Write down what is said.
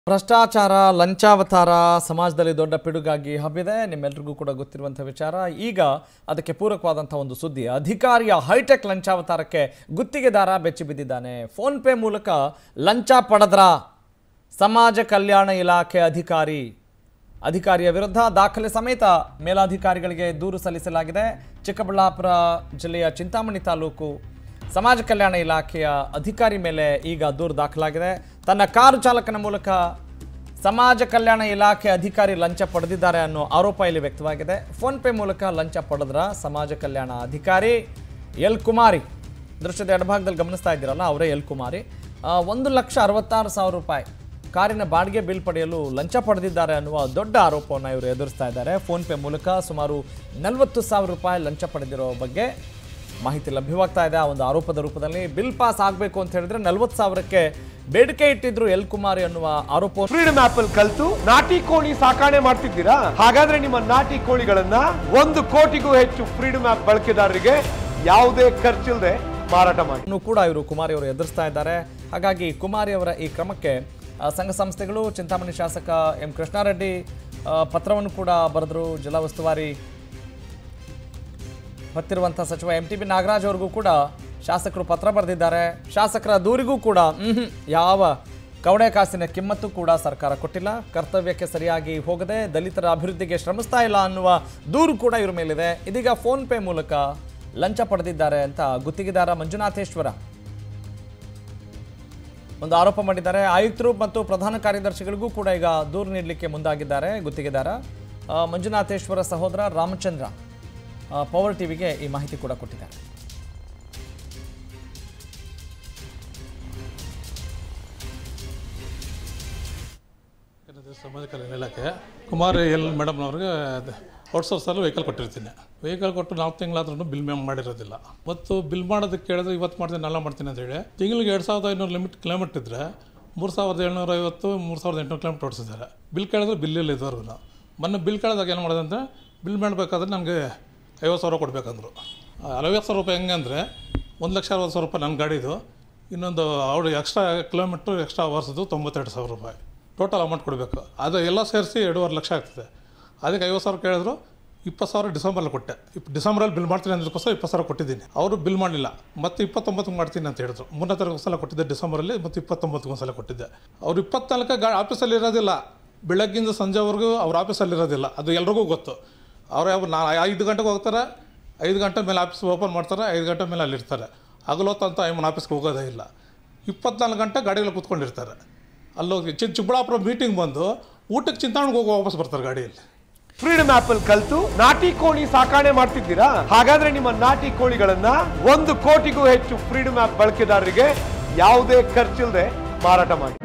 ಭ್ರಷ್ಟಾಚಾರ ಲಂಚಾವತಾರ ಸಮಾಜದಲ್ಲಿ ದೊಡ್ಡ ಪಿಡುಗಾಗಿ ಹಬ್ಬಿದೆ ನಿಮ್ಮೆಲ್ರಿಗೂ ಕೂಡ ಗೊತ್ತಿರುವಂಥ ವಿಚಾರ ಈಗ ಅದಕ್ಕೆ ಪೂರಕವಾದಂಥ ಒಂದು ಸುದ್ದಿ ಅಧಿಕಾರಿಯ ಹೈಟೆಕ್ ಲಂಚಾವತಾರಕ್ಕೆ ಗುತ್ತಿಗೆದಾರ ಬೆಚ್ಚಿ ಬಿದ್ದಿದ್ದಾನೆ ಫೋನ್ ಪೇ ಮೂಲಕ ಲಂಚ ಪಡೆದ್ರ ಸಮಾಜ ಕಲ್ಯಾಣ ಇಲಾಖೆ ಅಧಿಕಾರಿ ಅಧಿಕಾರಿಯ ವಿರುದ್ಧ ದಾಖಲೆ ಸಮೇತ ಮೇಲಾಧಿಕಾರಿಗಳಿಗೆ ದೂರು ಸಲ್ಲಿಸಲಾಗಿದೆ ಚಿಕ್ಕಬಳ್ಳಾಪುರ ಜಿಲ್ಲೆಯ ಚಿಂತಾಮಣಿ ತಾಲೂಕು ಸಮಾಜ ಕಲ್ಯಾಣ ಇಲಾಖೆಯ ಅಧಿಕಾರಿ ಮೇಲೆ ಈಗ ದೂರು ದಾಖಲಾಗಿದೆ ತನ್ನ ಕಾರು ಚಾಲಕನ ಮೂಲಕ ಸಮಾಜ ಕಲ್ಯಾಣ ಇಲಾಖೆ ಅಧಿಕಾರಿ ಲಂಚ ಪಡೆದಿದ್ದಾರೆ ಅನ್ನೋ ಆರೋಪ ಇಲ್ಲಿ ವ್ಯಕ್ತವಾಗಿದೆ ಫೋನ್ ಪೇ ಮೂಲಕ ಲಂಚ ಪಡೆದ್ರ ಸಮಾಜ ಕಲ್ಯಾಣ ಅಧಿಕಾರಿ ಎಲ್ ಕುಮಾರಿ ದೃಶ್ಯದ ಎಡಭಾಗದಲ್ಲಿ ಗಮನಿಸ್ತಾ ಇದ್ದೀರಲ್ಲ ಅವರೇ ಎಲ್ ಕುಮಾರಿ ಆ, ಒಂದು ಲಕ್ಷ ಅರವತ್ತಾರು ಸಾವಿರ ರೂಪಾಯಿ ಕಾರಿನ ಬಾಡಿಗೆ ಬಿಲ್ ಪಡೆಯಲು ಲಂಚ ಪಡೆದಿದ್ದಾರೆ ಅನ್ನುವ ದೊಡ್ಡ ಆರೋಪವನ್ನು ಇವರು ಎದುರಿಸ್ತಾ ಇದ್ದಾರೆ ಫೋನ್ ಪೇ ಮೂಲಕ ಸುಮಾರು ನಲವತ್ತು ಸಾವಿರ ರೂಪಾಯಿ ಲಂಚ ಪಡೆದಿರೋ ಬಗ್ಗೆ ಮಾಹಿತಿ ಲಭ್ಯವಾಗ್ತಾ ಇದೆ ಆ ಒಂದು ಆರೋಪದ ರೂಪದಲ್ಲಿ ಬಿಲ್ ಪಾಸ್ ಆಗಬೇಕು ಅಂತ ಹೇಳಿದ್ರೆ ನಲವತ್ತು ಸಾವಿರಕ್ಕೆ ಬೇಡಿಕೆ ಇಟ್ಟಿದ್ರು ಎಲ್ ಕುಮಾರಿ ಅನ್ನುವ ಆರೋಪ ಫ್ರೀಡಮ್ ಆಪ್ ಅಲ್ಲಿ ಕಲ್ತು ನಾಟಿ ಕೋಳಿ ಸಾಕಾಣೆ ಮಾಡ್ತಿದ್ದೀರಾ ಹಾಗಾದ್ರೆ ನಿಮ್ಮ ನಾಟಿ ಕೋಳಿಗಳನ್ನ ಒಂದು ಕೋಟಿಗೂ ಹೆಚ್ಚು ಫ್ರೀಡಮ್ ಆಪ್ ಬಳಕೆದಾರರಿಗೆ ಯಾವುದೇ ಖರ್ಚಿಲ್ಲದೆ ಮಾರಾಟ ಮಾಡಿ ಅನ್ನು ಕೂಡ ಇವರು ಕುಮಾರಿ ಅವರು ಎದುರಿಸ್ತಾ ಇದ್ದಾರೆ ಹಾಗಾಗಿ ಕುಮಾರಿ ಅವರ ಈ ಕ್ರಮಕ್ಕೆ ಆ, ಸಂಘ ಸಂಸ್ಥೆಗಳು ಚಿಂತಾಮಣಿ ಶಾಸಕ ಎಂ ಕೃಷ್ಣಾರೆಡ್ಡಿ ಆ, ಪತ್ರವನ್ನು ಕೂಡ ಬರೆದರು ಜಿಲ್ಲಾ ಉಸ್ತುವಾರಿ ಹೊತ್ತಿರುವಂಥ ಸಚಿವ ಎಂ ಟಿ ಬಿ ನಾಗರಾಜ್ ಅವ್ರಿಗೂ ಕೂಡ ಶಾಸಕರು ಪತ್ರ ಬರೆದಿದ್ದಾರೆ ಶಾಸಕರ ದೂರಿಗೂ ಕೂಡ ಮ್ಹೂ, ಯಾವ ಕವಡೆ ಕಾಸಿನ ಕಿಮ್ಮತ್ತು ಕೂಡ ಸರ್ಕಾರ ಕೊಟ್ಟಿಲ್ಲ ಕರ್ತವ್ಯಕ್ಕೆ ಸರಿಯಾಗಿ ಹೋಗದೆ ದಲಿತರ ಅಭಿವೃದ್ಧಿಗೆ ಶ್ರಮಿಸ್ತಾ ಇಲ್ಲ ಅನ್ನುವ ದೂರು ಕೂಡ ಇವ್ರ ಮೇಲಿದೆ ಇದೀಗ ಫೋನ್ ಪೇ ಮೂಲಕ ಲಂಚ ಪಡೆದಿದ್ದಾರೆ ಅಂತ ಗುತ್ತಿಗೆದಾರ ಮಂಜುನಾಥೇಶ್ವರ ಒಂದು ಆರೋಪ ಮಾಡಿದ್ದಾರೆ ಆಯುಕ್ತರು ಮತ್ತು ಪ್ರಧಾನ ಕಾರ್ಯದರ್ಶಿಗಳಿಗೂ ಕೂಡ ಈಗ ದೂರು ನೀಡಲಿಕ್ಕೆ ಮುಂದಾಗಿದ್ದಾರೆ ಗುತ್ತಿಗೆದಾರ ಆ, ಮಂಜುನಾಥೇಶ್ವರ ಸಹೋದರ ರಾಮಚಂದ್ರ ಆ, ಪವರ್ ಟಿವಿಗೆ ಈ ಮಾಹಿತಿ ಕೂಡ ಕೊಟ್ಟಿದ್ದಾರೆ ಏನದು ಸಮಾಜ ಕಲ್ಯಾಣ ಇಲಾಖೆ ಕುಮಾರ್ ಎಲ್ ಮೇಡಮ್ನವ್ರಿಗೆ ಔಟ್ಸೋರ್ಸಲ್ಲಿ ವೆಹಿಕಲ್ ಕೊಟ್ಟಿರ್ತೀನಿ ವೆಹಿಕಲ್ ಕೊಟ್ಟು ನಾಲ್ಕು ತಿಂಗಳಾದ್ರೂ ಬಿಲ್ ಮೇಮ್ ಮಾಡಿರೋದಿಲ್ಲ ಮತ್ತು ಬಿಲ್ ಮಾಡೋದಕ್ಕೆ ಕೇಳಿದ್ರೆ ಇವತ್ತು ಮಾಡ್ತೀನಿ ನಾಳೆ ಮಾಡ್ತೀನಿ ಅಂತ ಹೇಳಿ ತಿಂಗಳಿಗೆ ಎರಡು ಸಾವಿರದ ಐನೂರು ಲಿಮಿಟ್ ಕಿಲೋಮೀಟ್ರ್ ಇದ್ದರೆ ಮೂರು ಸಾವಿರದ ಏಳ್ನೂರ ಐವತ್ತು ಮೂರು ಸಾವಿರದ ಎಂಟುನೂರು ಕಿಲೋಮೀಟ್ರ್ ಓಡಿಸಿದ್ದಾರೆ ಬಿಲ್ ಕೇಳಿದ್ರೆ ಬಿಲ್ಲಿಲ್ಲ ಇದುವರೆಗೂ ಮೊನ್ನೆ ಬಿಲ್ ಕೇಳಿದಾಗ ಏನು ಮಾಡಿದೆ ಅಂದರೆ ಬಿಲ್ ಮಾಡಬೇಕಾದ್ರೆ ನನಗೆ ಐವತ್ತು ಸಾವಿರ ಕೊಡಬೇಕಂದ್ರು ಐವತ್ತು ಸಾವಿರ ರೂಪಾಯಿ ಹೆಂಗೆ ಅಂದರೆ ಒಂದು ಲಕ್ಷ ಅರವತ್ತು ಸಾವಿರ ರೂಪಾಯಿ ನನ್ನ ಗಾಡಿದು ಇನ್ನೊಂದು ಅವ್ರು ಎಕ್ಸ್ಟ್ರಾ ಕಿಲೋಮೀಟ್ರ್ ಎಕ್ಸ್ಟ್ರಾ ಅವರ್ಸ್ದು ತೊಂಬತ್ತೆರಡು ಸಾವಿರ ರೂಪಾಯಿ ಟೋಟಲ್ ಅಮೌಂಟ್ ಕೊಡಬೇಕು ಅದು ಎಲ್ಲ ಸೇರಿಸಿ ಎರಡೂವರೆ ಲಕ್ಷ ಆಗ್ತದೆ ಅದಕ್ಕೆ ಐವತ್ತು ಸಾವಿರ ಕೇಳಿದ್ರು ಇಪ್ಪತ್ತು ಸಾವಿರ ಡಿಸೆಂಬರಲ್ಲಿ ಕೊಟ್ಟೆ ಇಪ್ ಡಿಸೆಂಬರಲ್ಲಿ ಬಿಲ್ ಮಾಡ್ತೀನಿ ಅನ್ನೋದಕ್ಕೋಸ್ಕರ ಇಪ್ಪತ್ತು ಸಾವಿರ ಕೊಟ್ಟಿದ್ದೀನಿ ಅವರು ಬಿಲ್ ಮಾಡಲಿಲ್ಲ ಮತ್ತು ಇಪ್ಪತ್ತೊಂಬತ್ತು ಮಾಡ್ತೀನಿ ಅಂತ ಹೇಳಿದ್ರು ಮೂರನೇ ತಾರೀಕು ಒಂದ್ಸಲ ಕೊಟ್ಟಿದ್ದೆ ಡಿಸೆಂಬರಲ್ಲಿ ಮತ್ತು ಇಪ್ಪತ್ತೊಂಬತ್ತು ಒಂದ್ಸಲ ಕೊಟ್ಟಿದ್ದೆ ಅವ್ರು ಇಪ್ಪತ್ನಾಲ್ಕು ಗಾ ಆಫೀಸಲ್ಲಿ ಇರೋದಿಲ್ಲ ಬೆಳಗ್ಗಿಂದ ಸಂಜೆವರೆಗೂ ಅವ್ರ ಆಫೀಸಲ್ಲಿ ಇರೋದಿಲ್ಲ ಅದು ಎಲ್ರಿಗೂ ಗೊತ್ತು ಅವ್ರು ಯಾವ ನಾ ಐದು ಗಂಟೆಗೆ ಹೋಗ್ತಾರೆ ಐದು ಗಂಟೆ ಮೇಲೆ ಆಫೀಸ್ ಓಪನ್ ಮಾಡ್ತಾರೆ ಐದು ಗಂಟೆ ಮೇಲೆ ಅಲ್ಲಿರ್ತಾರೆ ಹಗಲೊತ್ತಂತ ಐಮನ್ ಆಫೀಸ್ಗೆ ಹೋಗೋದೇ ಇಲ್ಲ ಇಪ್ಪತ್ನಾಲ್ಕು ಗಂಟೆ ಗಾಡಿಗಳು ಕೂತ್ಕೊಂಡಿರ್ತಾರೆ ಅಲ್ಲೋಗಿ ಚಿ ಚಿಕ್ಕಬಳ್ಳಾಪುರ ಮೀಟಿಂಗ್ ಬಂದು ಊಟಕ್ಕೆ ಚಿಂತಾವಣಿಗೆ ಹೋಗಿ ವಾಪಸ್ ಬರ್ತಾರೆ ಗಾಡಿಯಲ್ಲಿ ಫ್ರೀಡಮ್ ಆಪ್ ಅಲ್ಲಿ ಕಲ್ತು ನಾಟಿ ಕೋಳಿ ಸಾಕಾಣೆ ಮಾಡ್ತಿದ್ದೀರಾ ಹಾಗಾದ್ರೆ ನಿಮ್ಮ ನಾಟಿ ಕೋಳಿಗಳನ್ನ ಒಂದು ಕೋಟಿಗೂ ಹೆಚ್ಚು ಫ್ರೀಡಮ್ ಆಪ್ ಬಳಕೆದಾರರಿಗೆ ಯಾವುದೇ ಖರ್ಚಿಲ್ಲದೆ ಮಾರಾಟ ಮಾಡಿ